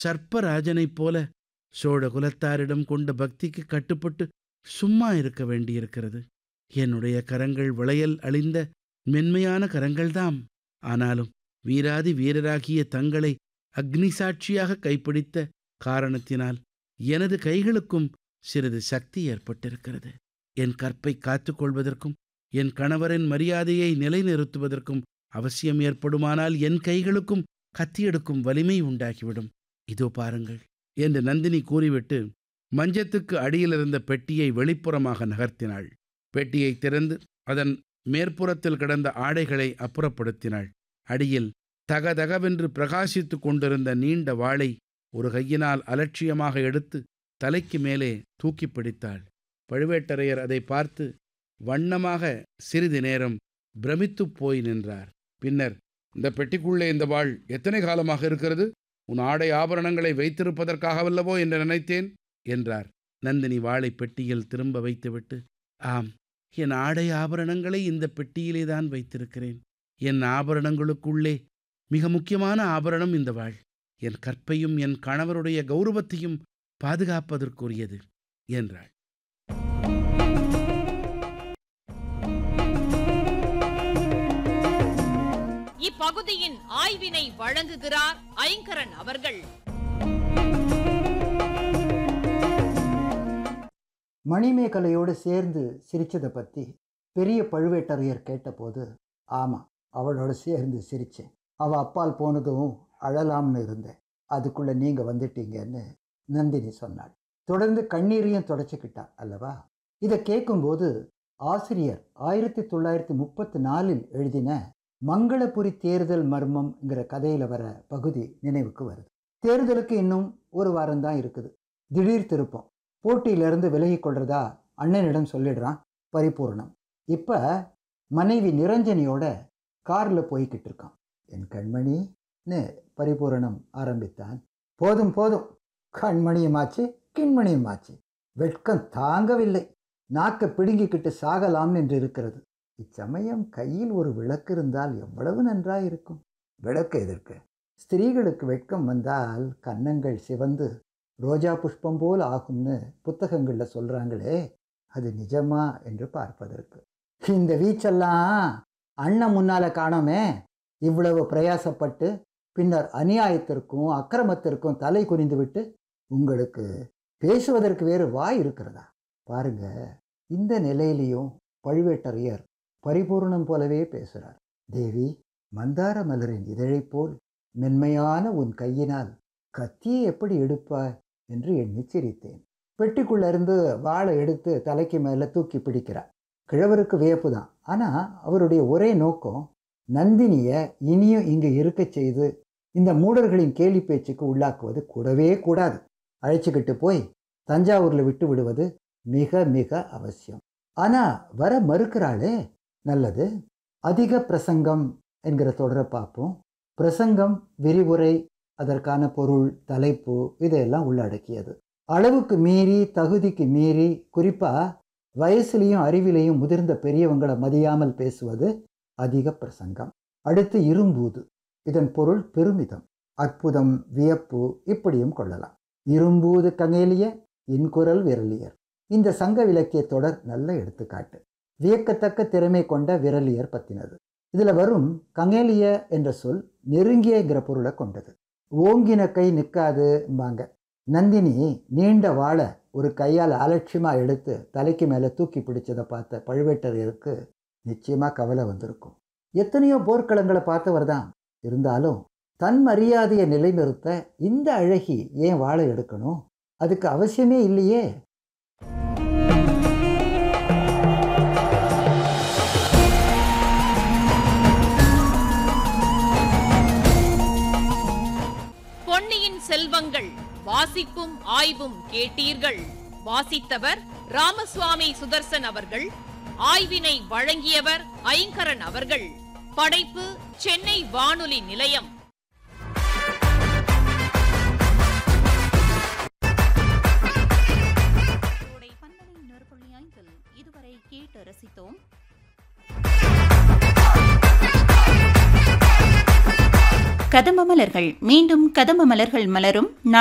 சர்ப்பராஜனைப் போல சோழ குலத்தாரிடம் கொண்ட பக்திக்கு கட்டுப்பட்டு சும்மா இருக்க வேண்டியிருக்கிறது என்னுடைய கரங்கள் விளையல் அழிந்த மென்மையான கரங்கள்தாம் ஆனாலும் வீராதி வீரராகிய தங்களை அக்னி சாட்சியாக கைப்பிடித்த காரணத்தினால் எனது கைகளுக்கும் சிறிது சக்தி ஏற்பட்டிருக்கிறது என் கற்பை காத்துக்கொள்வதற்கும் என் கணவரின் மரியாதையை நிலைநிறுத்துவதற்கும் அவசியம் ஏற்படுமானால் என் கைகளுக்கும் கத்தியெடுக்கும் வலிமை உண்டாகிவிடும் இதோ பாருங்கள் என்று நந்தினி கூறிவிட்டு மஞ்சத்துக்கு அடியிலிருந்த பெட்டியை வெளிப்புறமாக நகர்த்தினாள் பெட்டியை திறந்து அதன் மேற்புறத்தில் கிடந்த ஆடைகளை அப்புறப்படுத்தினாள் அடியில் தகதகவென்று பிரகாசித்துக் கொண்டிருந்த நீண்ட வாளை ஒரு கையினால் அலட்சியமாக எடுத்து தலைக்கு மேலே தூக்கி பிடித்தாள் பழுவேட்டரையர் அதை பார்த்து வண்ணமாக சிறிது நேரம் பிரமித்துப் போய் நின்றார் பின்னர் இந்த பெட்டிக்குள்ளே இந்த வாள் எத்தனை காலமாக இருக்கிறது உன் ஆடை ஆபரணங்களை வைத்திருப்பதற்காகவல்லவோ என்று நினைத்தேன் என்றார் நந்தினி வாளை பெட்டியில் திரும்ப வைத்துவிட்டு ஆம் என் ஆடை ஆபரணங்களை இந்த பெட்டியிலே தான் வைத்திருக்கிறேன் என் ஆபரணங்களுக்குள்ளே மிக முக்கியமான ஆபரணம் இந்த வாள் என் கற்பையும் என் கணவருடைய கௌரவத்தையும் பாதுகாப்பதற்குரியது என்றாள் இப்பகுதியின் ஆய்வினை வழங்குகிறார் ஐங்கரன் அவர்கள் மணிமேகலையோடு சேர்ந்து சிரிச்சதை பற்றி பெரிய பழுவேட்டரையர் கேட்டபோது ஆமாம் அவளோட சேர்ந்து சிரித்தேன் அவள் அப்பால் போனதும் அழலாம்னு இருந்தேன் அதுக்குள்ளே நீங்கள் வந்துட்டீங்கன்னு நந்தினி சொன்னாள் தொடர்ந்து கண்ணீரையும் தொடச்சிக்கிட்டா அல்லவா இதை கேட்கும்போது ஆசிரியர் ஆயிரத்தி தொள்ளாயிரத்தி முப்பத்தி நாலில் எழுதின மங்களபுரி தேர்தல் மர்மம்ங்கிற கதையில் வர பகுதி நினைவுக்கு வருது தேர்தலுக்கு இன்னும் ஒரு வாரம் தான் இருக்குது திடீர் திருப்பம் போட்டியிலிருந்து விலகி கொள்றதா அண்ணனிடம் சொல்லிடுறான் பரிபூர்ணம் இப்போ மனைவி நிரஞ்சனியோட காரில் போய்கிட்டு இருக்கான் என் கண்மணின்னு பரிபூரணம் ஆரம்பித்தான் போதும் போதும் கண்மணியுமாச்சு கிண்மணியுமாச்சு வெட்கம் தாங்கவில்லை நாக்கை பிடுங்கிக்கிட்டு சாகலாம் என்று இருக்கிறது இச்சமயம் கையில் ஒரு விளக்கு இருந்தால் எவ்வளவு நன்றாய் இருக்கும் விளக்கு எதற்கு ஸ்திரீகளுக்கு வெட்கம் வந்தால் கன்னங்கள் சிவந்து ரோஜா புஷ்பம் போல் ஆகும்னு புத்தகங்களில் சொல்கிறாங்களே அது நிஜமா என்று பார்ப்பதற்கு இந்த வீச்செல்லாம் அண்ணன் முன்னால் காணோமே இவ்வளவு பிரயாசப்பட்டு பின்னர் அநியாயத்திற்கும் அக்கிரமத்திற்கும் தலை குனிந்து விட்டு உங்களுக்கு பேசுவதற்கு வேறு வாய் இருக்கிறதா பாருங்க இந்த நிலையிலையும் பழுவேட்டரையர் பரிபூர்ணம் போலவே பேசுகிறார் தேவி மந்தார மலரின் இதழைப் போல் மென்மையான உன் கையினால் கத்தியை எப்படி எடுப்பாய் என்று எண்ணி சிரித்தேன் பெட்டிக்குள்ள இருந்து வாளை எடுத்து தலைக்கு மேலே தூக்கி பிடிக்கிறார் கிழவருக்கு வியப்பு தான் ஆனால் அவருடைய ஒரே நோக்கம் நந்தினியை இனியும் இங்கு இருக்கச் செய்து இந்த மூடர்களின் கேலி பேச்சுக்கு உள்ளாக்குவது கூடவே கூடாது அழைச்சிக்கிட்டு போய் தஞ்சாவூரில் விட்டு விடுவது மிக மிக அவசியம் ஆனால் வர மறுக்கிறாளே நல்லது அதிக பிரசங்கம் என்கிற தொடரை பார்ப்போம் பிரசங்கம் விரிவுரை அதற்கான பொருள் தலைப்பு இதையெல்லாம் உள்ளடக்கியது அளவுக்கு மீறி தகுதிக்கு மீறி குறிப்பாக வயசுலேயும் அறிவிலையும் முதிர்ந்த பெரியவங்களை மதியாமல் பேசுவது அதிக பிரசங்கம் அடுத்து இரும்பூது இதன் பொருள் பெருமிதம் அற்புதம் வியப்பு இப்படியும் கொள்ளலாம் இரும்பூது கங்கேலிய இன்குரல் விரலியர் இந்த சங்க இலக்கிய தொடர் நல்ல எடுத்துக்காட்டு வியக்கத்தக்க திறமை கொண்ட விரலியர் பத்தினது இதில் வரும் கங்கேலிய என்ற சொல் நெருங்கியங்கிற பொருளை கொண்டது ஓங்கின கை நிற்காதும்பாங்க நந்தினி நீண்ட வாழை ஒரு கையால் அலட்சியமாக எடுத்து தலைக்கு மேலே தூக்கி பிடிச்சதை பார்த்த பழுவேட்டரையருக்கு நிச்சயமாக கவலை வந்திருக்கும் எத்தனையோ போர்க்களங்களை பார்த்தவர் தான் இருந்தாலும் தன் மரியாதையை நிலைநிறுத்த இந்த அழகி ஏன் வாழை எடுக்கணும் அதுக்கு அவசியமே இல்லையே பொன்னியின் செல்வங்கள் வாசிப்பும் ஆய்வும் கேட்டீர்கள் வாசித்தவர் ராமசுவாமி சுதர்சன் அவர்கள் ஆய்வினை வழங்கியவர் ஐங்கரன் அவர்கள் படைப்பு சென்னை வானொலி நிலையம் கோடை பந்தலை நெருப்புள்ளி ஐந்தில் இதுவரை கேட்டு ரசித்தோம் கதம்ப மலர்கள் மீண்டும் கதம்ப மலர்கள் மலரும்